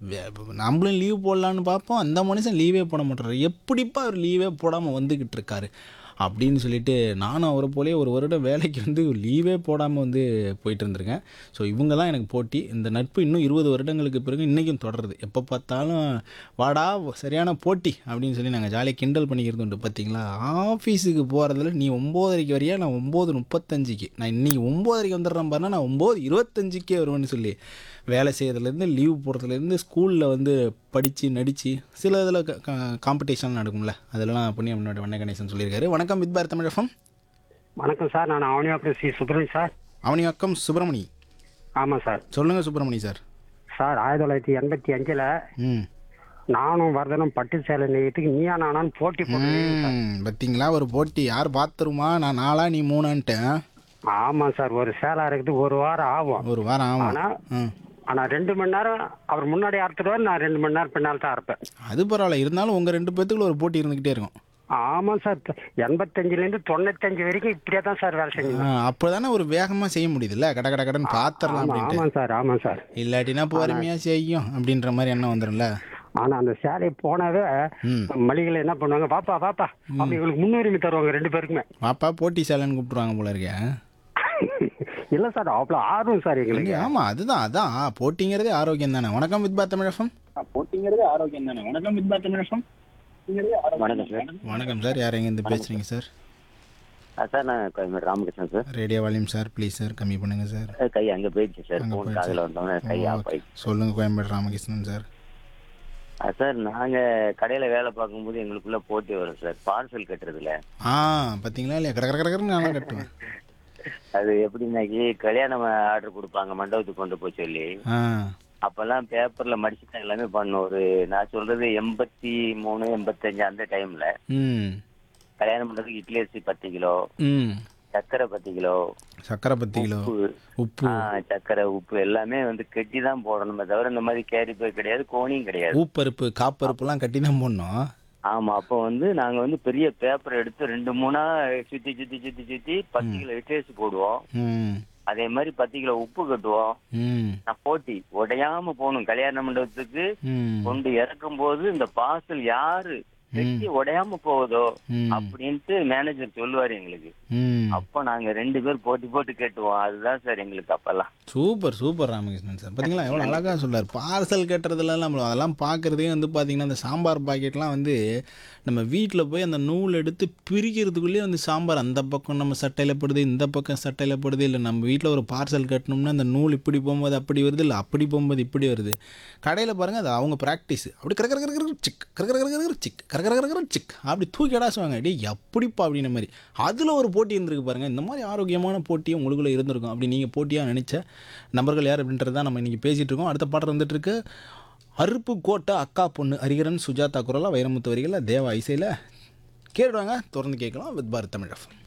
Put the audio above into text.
வே- நம்மளும் லீவ் போடலான்னு பார்ப்போம் அந்த மனுஷன் லீவே போட மாட்டாரு எப்படிப்பா அவர் லீவே போடாமல் வந்துக்கிட்டு இருக்காரு அப்படின்னு சொல்லிட்டு நானும் அவரை போலே ஒரு வருடம் வேலைக்கு வந்து லீவே போடாமல் வந்து போயிட்டு இருந்திருக்கேன் ஸோ இவங்க தான் எனக்கு போட்டி இந்த நட்பு இன்னும் இருபது வருடங்களுக்கு பிறகு இன்றைக்கும் தொடருது எப்போ பார்த்தாலும் வாடா சரியான போட்டி அப்படின்னு சொல்லி நாங்கள் ஜாலியாக கிண்டல் பண்ணிக்கிறது உண்டு பார்த்தீங்களா ஆஃபீஸுக்கு போகிறதுல நீ ஒம்போதரைக்கு வரியா நான் ஒம்பது முப்பத்தஞ்சுக்கு நான் இன்னைக்கு ஒம்போதரைக்கு வந்துடுறேன் பாருன்னா நான் ஒம்பது இருபத்தஞ்சுக்கே வருவேன்னு சொல்லி வேலை செய்கிறதுலேருந்து லீவ் போடுறதுலேருந்து ஸ்கூலில் வந்து படித்து நடித்து சில இதில் காம்படிஷன் நடக்கும்ல அதெல்லாம் புண்ணியம் முன்னாடி வண்ண கணேசன் சொல்லியிருக்காரு வணக்கம் வித் பார் தமிழகம் வணக்கம் சார் நான் அவனியாபுரம் சி சுப்ரமணியம் சார் அவனியாக்கம் சுப்பிரமணி ஆமாம் சார் சொல்லுங்கள் சுப்பிரமணி சார் சார் ஆயிரத்தி தொள்ளாயிரத்தி எண்பத்தி அஞ்சில் ம் நானும் வர்தனும் பட்டு சேலை நெய்யத்துக்கு நீயா நானான்னு போட்டி போட்டு ம், பார்த்தீங்களா ஒரு போட்டி யார் பார்த்துருமா நான் நாளா நீ மூணான்ட்டேன் ஆமாம் சார் ஒரு சேலை இருக்குது ஒரு வாரம் ஆகும் ஒரு வாரம் ஆமாம் ஆனா ம் ஆனால் ரெண்டு மணி நேரம் அவர் முன்னாடி அறுத்துடுவார் நான் ரெண்டு மணி நேரம் பின்னால் தான் அறுப்பேன் அது பரவாயில்ல இருந்தாலும் உங்கள் ரெண்டு பேத்துக்குள்ள ஒரு போட்டி இருந்துக்கிட்டே இருக்கும் ஆமாம் சார் எண்பத்தஞ்சிலேருந்து தொண்ணூத்தஞ்சு வரைக்கும் இப்படியே தான் சார் வேலை செஞ்சேன் அப்போ தானே ஒரு வேகமாக செய்ய முடியுதுல்ல கட கட கடன்னு பார்த்துடலாம் ஆமாம் அப்படின்ட்டு ஆமாம் சார் ஆமாம் சார் இல்லாட்டினா பொறுமையாக செய்யும் அப்படின்ற மாதிரி எண்ணம் வந்துடும்ல ஆனால் அந்த சேலை போனாவே ம் மளிகையில் என்ன பண்ணுவாங்க பாப்பா பாப்பா அப்படி இவங்களுக்கு முன்னுரிமை தருவாங்க ரெண்டு பேருக்குமே பாப்பா போட்டி சேலைன்னு கூப்பிட்ருவாங்க போல இருக்கேன் இல்லை சார் அவ்வளோ ஆர்வம் சார் எங்களுக்கு ஆமாம் அதுதான் அதான் போட்டிங்கிறதே ஆரோக்கியம் தானே வணக்கம் வித் பா தமிழகம் போட்டிங்கிறது ஆரோக்கியம் தானே வணக்கம் வித் பாத் தமிழகம் வணக்கம் சார் வணக்கம் சார் யார் எங்கேருந்து பேசுகிறீங்க சார் சார் நான் Koyambedu Ramakrishnan sir radio volume sir please sir கம்மி பண்ணுங்கள் சார் அஹ் கை அங்கே போயிடுச்சு சார் அங்க ஃபோன் போயிடுச்சு. காதில் வந்தோன்னே கை ஆஃப் ஆயிடுச்சு சொல்லுங்கள் கோயம்பேடு ராமகிருஷ்ணன் சார் அஹ் சார் நாங்கள் கடையில் வேலை பார்க்கும்போது எங்களுக்குள்ள போட்டி வரும் சார் பார்சல் கட்டுறதுல ஆ பார்த்தீங்களா இல்லையா கடை கடை கடற்கன்னு நானும் கட்டுவேன் அது எப்படின்னாக்கி கல்யாணம் ஆர்டர் கொடுப்பாங்க மண்டபத்துக்கு கொண்டு போய் சொல்லி ஆ அப்பெல்லாம் பேப்பர்ல மடிச்சு தான் எல்லாமே பண்ணோம் ஒரு நான் சொல்றது எண்பத்தி மூணு எண்பத்தஞ்சு அந்த டைம்ல ம் கல்யாணம் பண்றதுக்கு இட்லி அரிசி பத்து கிலோ ம் சர்க்கரை பத்து கிலோ சக்கரை பத்து கிலோ உப்பு உப்பு ஆ, சர்க்கரை உப்பு எல்லாமே வந்து கெட்டி தான் போடணுமே தவிர இந்த மாதிரி கேரி போய் கிடையாது கோணியும் கிடையாது ஊப்பருப்பு காப்பருப்புலாம் கட்டி தான் போடணும் ஆமா அப்போ வந்து நாங்க வந்து பெரிய பேப்பர் எடுத்து ரெண்டு மூணா சுத்தி சுத்தி சுத்தி சுத்தி பத்து கிலோ இட்டேஸ் போடுவோம் ம் அதே மாதிரி பத்து கிலோ உப்பு கட்டுவோம் ம் நான் போட்டி உடையாம போகணும் கல்யாண மண்டபத்துக்கு ம் கொண்டு இறக்கும் போது இந்த பார்சல் யாரு வெட்டி உடையாம போகுதோ ம். அப்படின்ட்டு மேனேஜர் சொல்லுவாரு எங்களுக்கு ம் அப்போ நாங்க ரெண்டு பேர் போட்டி போட்டு கேட்டுவோம் அதுதான் சார் எங்களுக்கு அப்பெல்லாம் சூப்பர் சூப்பர் ராமகிருஷ்ணன் சார் பார்த்தீங்களா எவ்வளோ அழகாக சொல்றார் பார்சல் கட்டுறதுலாம் நம்ம அதெல்லாம் பார்க்குறதே வந்து பார்த்தீங்கன்னா அந்த சாம்பார் பாக்கெட்லாம் வந்து நம்ம வீட்டில் போய் அந்த நூல் எடுத்து பிரிக்கிறதுக்குள்ளேயே வந்து சாம்பார் அந்த பக்கம் நம்ம சட்டையில் படுது இந்த பக்கம் சட்டையில் படுது இல்லை நம்ம வீட்டில் ஒரு பார்சல் கட்டணும்னா அந்த நூல் இப்படி போகும்போது அப்படி வருது இல்லை அப்படி போகும்போது இப்படி வருது கடையில் பாருங்கள் அது அவங்க ப்ராக்டிஸ் அப்படி கர கர கர கர சிக் கர கர கர கர சிக் கர கர கர கர சிக் அப்படி தூக்கி அடாசுவாங்க டேய் எப்படிப்பா அப்படின்ற மாதிரி அதில் ஒரு போட்டி இருந்திருக்கு பாருங்கள் இந்த மாதிரி ஆரோக்கியமான போட்டி உங்களுக்குள்ளே இருந்திருக்கும் அப்படி நீங்கள் போட்டியாக நினச்ச நபர்கள் யார் அப்படின்றது தான் நம்ம இன்றைக்கி பேசிகிட்டு இருக்கோம் அடுத்த பாட்டு வந்துட்டு இருக்கு அருப்பு கோட்டை அக்கா பொண்ணு ஹரிகரன் சுஜாதா குரலா வைரமுத்து வரிகளில் தேவா இசையில் கேட்டுவாங்க தொடர்ந்து கேட்கலாம் வித் பாரத் தமிழ்